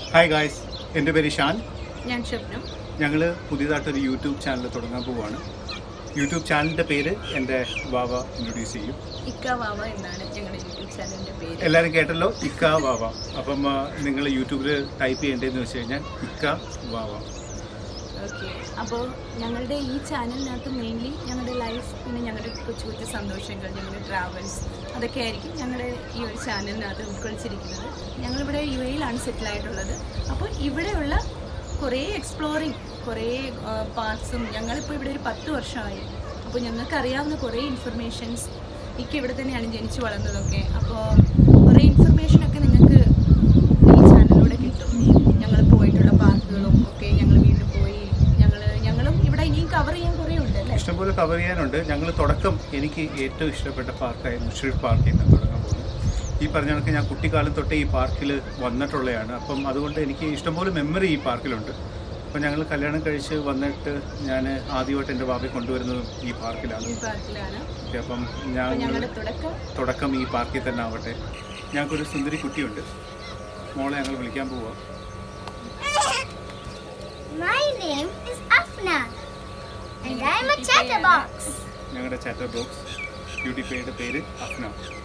Hi guys എൻ്റെ പേര് ഷാൻ ഞാൻ ഷബ്നം ഞങ്ങൾ പുതിയതായിട്ടൊരു യൂട്യൂബ് ചാനൽ തുടങ്ങാൻ പോവുകയാണ് യൂട്യൂബ് ചാനലിൻ്റെ പേര് എൻ്റെ വാവ ഇൻട്രൊഡ്യൂസ് ചെയ്യും ഇക്ക വാവ എന്നാണ് ഞങ്ങളുടെ യൂട്യൂബ് ചാനലിന്റെ പേര് എല്ലാവരും കേട്ടല്ലോ ഇക്ക വാവ അപ്പം നിങ്ങൾ യൂട്യൂബിൽ ടൈപ്പ് ചെയ്യേണ്ടതെന്ന് വെച്ച് കഴിഞ്ഞാൽ ഇക്ക വാവ ഓക്കെ അപ്പോൾ ഞങ്ങളുടെ ഈ ചാനലിനകത്ത് മെയിൻലി ഞങ്ങളുടെ ലൈഫ് പിന്നെ ഞങ്ങളുടെ കൊച്ചു കൊച്ചു സന്തോഷങ്ങൾ ഞങ്ങളുടെ ട്രാവൽസ് അതൊക്കെ ആയിരിക്കും ഞങ്ങളുടെ ഈ ഒരു ചാനലിനകത്ത് ഉൾക്കൊള്ളിച്ചിരിക്കുന്നത് ഞങ്ങളിവിടെ യു എയിലാണ് സെറ്റിൽ ആയിട്ടുള്ളത് അപ്പോൾ ഇവിടെയുള്ള കുറേ എക്സ്പ്ലോറിങ് കുറേ പാർട്സും ഞങ്ങളിപ്പോൾ ഇവിടെ ഒരു പത്ത് വർഷമായി അപ്പോൾ ഞങ്ങൾക്ക് അറിയാവുന്ന കുറേ ഇൻഫർമേഷൻസ് എനിക്ക് ഇവിടെ തന്നെയാണ് ജനിച്ചു വളർന്നതൊക്കെ അപ്പോൾ കുറേ ഇൻഫർമേഷനൊക്കെ നിങ്ങൾക്ക് ഈ ചാനലിലൂടെ കിട്ടും ഞങ്ങൾ പോയിട്ടുള്ള പാർക്കുകളും ഒക്കെ ഞങ്ങൾ വീണ്ടും പോയി ഞങ്ങൾ ഞങ്ങളും ഇവിടെ ഇനിയും കവർ ചെയ്യാൻ കുറേ ഉണ്ട് അല്ലേ ഇഷ്ടംപോലെ കവർ ചെയ്യാനുണ്ട് ഞങ്ങൾ തുടക്കം എനിക്ക് ഏറ്റവും ഇഷ്ടപ്പെട്ട പാർക്കായിരുന്നു മുഷീഫ് പാർക്കിൽ നിന്ന് തുടങ്ങാൻ പോകുന്നത് ഈ പറഞ്ഞ കണക്ക് ഞാൻ കുട്ടിക്കാലം തൊട്ടേ ഈ പാർക്കിൽ വന്നിട്ടുള്ളതാണ് അപ്പം അതുകൊണ്ട് എനിക്ക് ഇഷ്ടംപോലെ മെമ്മറി ഈ പാർക്കിലുണ്ട് അപ്പം ഞങ്ങൾ കല്യാണം കഴിച്ച് വന്നിട്ട് ഞാൻ ആദ്യമായിട്ട് എൻ്റെ ബാബയെ കൊണ്ടുവരുന്നതും ഈ പാർക്കിലാണ് ഈ പാർക്കിലാണ് ഓക്കെ, അപ്പം അപ്പോൾ ഞാൻ ഞങ്ങളുടെ തുടക്കം തുടക്കം ഈ പാർക്കിൽ തന്നെ ആവട്ടെ ഞങ്ങൾക്കൊരു സുന്ദരി കുട്ടിയുണ്ട് മോളെ ഞങ്ങൾ വിളിക്കാൻ പോവാം My name is Afna, and I'm a chatterbox. ഞങ്ങളുടെ ചാറ്റർ ബോക്സ് ബ്യൂട്ടി പേയുടെ പേര് അഫ്ന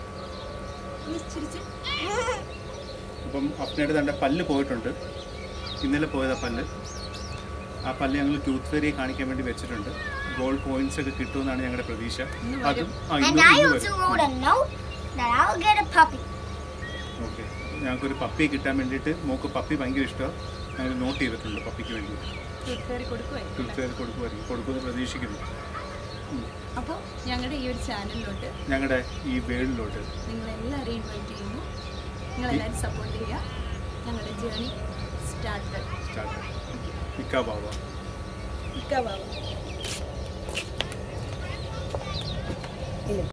അപ്പം അഫ്നയുടെ തൻ്റെ പല്ല് പോയിട്ടുണ്ട് ഇന്നലെ പോയതാ പല്ല് ആ പല്ല് ഞങ്ങൾ ടൂത്ത് ഫെയറിയെ കാണിക്കാൻ വേണ്ടി വെച്ചിട്ടുണ്ട് ഗോൾഡ് കോയിൻസ് ഒക്കെ കിട്ടുമെന്നാണ് ഞങ്ങളുടെ പ്രതീക്ഷ ഇന്ന് അതും ആ And ഇന്ന് I ഇന്ന് also വരും wrote a note that I'll get a puppy. Okay ഞങ്ങൾക്കൊരു പപ്പിയെ കിട്ടാൻ വേണ്ടിയിട്ട് മോക്ക് പപ്പി ഭയങ്കര ഇഷ്ടമാണ് ഞങ്ങൾ നോട്ട് ചെയ്തിട്ടുണ്ട് പപ്പിക്ക് വേണ്ടി കയറി കൊടുക്കുമായിരിക്കും ടൂത്ത് ഫെയർ കൊടുക്കുമായിരിക്കും കൊടുക്കുമെന്ന് പ്രതീക്ഷിക്കുന്നു അപ്പോൾ ഞങ്ങളുടെ ഈ ഒരു ചാനലിലോട്ട് ഞങ്ങളുടെ ഈ വേൾഡിലോട്ട് നിങ്ങളെല്ലാവരെയും ഇൻവൈറ്റ് ചെയ്യുന്നു നിങ്ങളെല്ലാവരും സപ്പോർട്ട് ചെയ്യുക ഞങ്ങളുടെ ജേണി സ്റ്റാർട്ട് സ്റ്റാർട്ട് ഇക്കാ ബാബ ഇക്ക വാവ